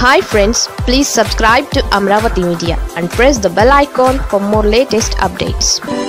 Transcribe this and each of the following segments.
hi friends please subscribe to Amaravati media and press the bell icon for more latest updates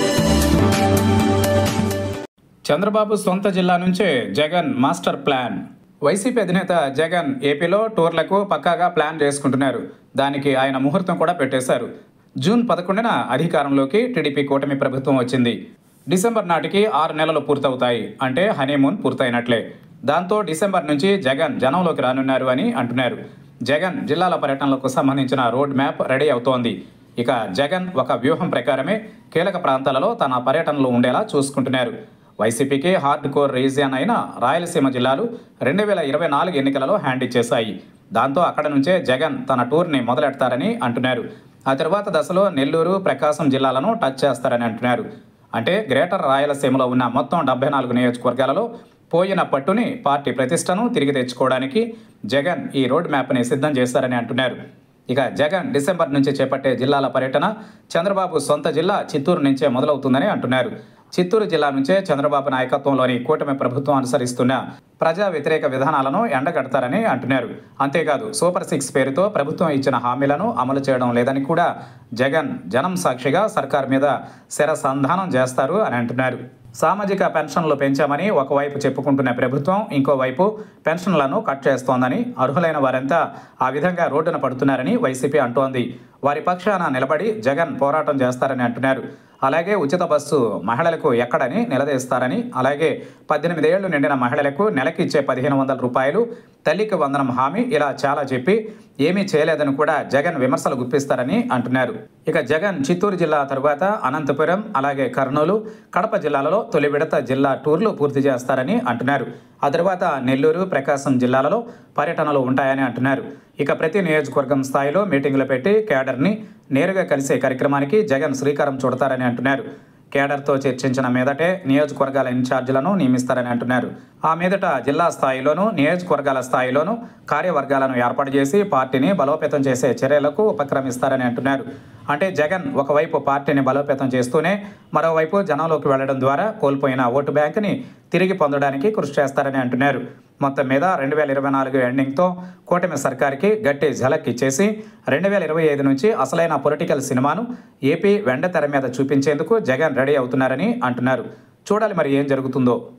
Chandrababu సొంత జిల్లా నుంచే Jagan master plan YCP అధినేత జగన్ ఏపీలో టూర్లకు పక్కాగా ప్లాన్ చేసుకుంటున్నారు దానికి ఆయన ముహూర్తం కూడా పెట్టేశారు జూన్ పదకొండున అధికారంలోకి టీడీపీ కూటమి ప్రభుత్వం వచ్చింది డిసెంబర్ నాటికి ఆరు నెలలు పూర్తవుతాయి అంటే హనీమూన్ పూర్తయినట్లే దాంతో డిసెంబర్ నుంచి జగన్ జనంలోకి రానున్నారు అని అంటున్నారు జగన్ జిల్లాల పర్యటనలకు సంబంధించిన రోడ్ మ్యాప్ రెడీ అవుతోంది ఇక జగన్ ఒక వ్యూహం ప్రకారమే కీలక ప్రాంతాలలో తన పర్యటనలు ఉండేలా చూసుకుంటున్నారు వైసీపీకి హార్డ్ కోర్ రీజియన్ అయిన రాయలసీమ జిల్లాలు రెండు వేల ఇరవై నాలుగు ఎన్నికలలో హ్యాండ్ ఇచ్చేశాయి దాంతో అక్కడ నుంచే జగన్ తన టూర్ని మొదలెడతారని అంటున్నారు ఆ తర్వాత దశలో నెల్లూరు ప్రకాశం జిల్లాలను టచ్ చేస్తారని అంటున్నారు అంటే గ్రేటర్ రాయలసీమలో ఉన్న మొత్తం డెబ్బై నాలుగు నియోజకవర్గాలలో పోయిన పట్టుని పార్టీ ప్రతిష్టను తిరిగి తెచ్చుకోవడానికి జగన్ ఈ రోడ్ మ్యాప్ని సిద్ధం చేశారని అంటున్నారు ఇక జగన్ డిసెంబర్ నుంచి చేపట్టే జిల్లాల పర్యటన చంద్రబాబు సొంత జిల్లా చిత్తూరు నుంచే మొదలవుతుందని అంటున్నారు చిత్తూరు జిల్లా నుంచే చంద్రబాబు నాయకత్వంలోని కూటమి ప్రభుత్వం అనుసరిస్తున్న ప్రజా వ్యతిరేక విధానాలను ఎండగడతారని అంటున్నారు అంతేకాదు సూపర్ సిక్స్ పేరుతో ప్రభుత్వం ఇచ్చిన హామీలను అమలు చేయడం లేదని కూడా జగన్ జనం సాక్షిగా సర్కార్ మీద శరసంధానం చేస్తారు అని అంటున్నారు సామాజిక పెన్షన్లు పెంచామని ఒకవైపు చెప్పుకుంటున్న ప్రభుత్వం ఇంకోవైపు పెన్షన్లను కట్ చేస్తోందని అర్హులైన వారంతా ఆ విధంగా రోడ్డున పడుతున్నారని వైసీపీ అంటోంది వారి పక్షాన నిలబడి జగన్ పోరాటం చేస్తారని అంటున్నారు అలాగే ఉచిత బస్సు మహిళలకు ఎక్కడని నిలదీస్తారని అలాగే పద్దెనిమిది ఏళ్లు నిండిన మహిళలకు నెలకి ఇచ్చే పదిహేను వందల రూపాయలు తల్లికి వందనం హామీ ఇలా చాలా చెప్పి ఏమీ చేయలేదని కూడా జగన్ విమర్శలు గుప్పిస్తారని అంటున్నారు ఇక జగన్ చిత్తూరు జిల్లా తరువాత అనంతపురం అలాగే కర్నూలు కడప జిల్లాలలో తొలి విడత జిల్లా టూర్లు పూర్తి చేస్తారని అంటున్నారు ఆ తర్వాత నెల్లూరు ప్రకాశం జిల్లాలలో పర్యటనలు ఉంటాయని అంటున్నారు ఇక ప్రతి నియోజకవర్గం స్థాయిలో మీటింగులు పెట్టి కేడర్ని నేరుగా కలిసే కార్యక్రమానికి జగన్ శ్రీకారం చుడతారని అంటున్నారు కేడర్తో చర్చించిన మీదటే నియోజకవర్గాల ఇన్ఛార్జీలను నియమిస్తారని అంటున్నారు ఆ మీదట జిల్లా స్థాయిలోనూ నియోజకవర్గాల స్థాయిలోనూ కార్యవర్గాలను ఏర్పాటు చేసి పార్టీని బలోపేతం చేసే చర్యలకు ఉపక్రమిస్తారని అంటున్నారు అంటే జగన్ ఒకవైపు పార్టీని బలోపేతం చేస్తూనే మరోవైపు జనంలోకి వెళ్లడం ద్వారా కోల్పోయిన ఓటు బ్యాంకుని తిరిగి పొందడానికి కృషి చేస్తారని అంటున్నారు మొత్తం మీద రెండు వేల ఇరవై నాలుగు ఎండింగ్తో కూటమి సర్కార్కి గట్టి ఝలక్ ఇచ్చేసి రెండు వేల ఇరవై ఐదు నుంచి అసలైన పొలిటికల్ సినిమాను ఏపీ వెండ తెర మీద చూపించేందుకు జగన్ రెడీ అవుతున్నారని అంటున్నారు చూడాలి మరి ఏం జరుగుతుందో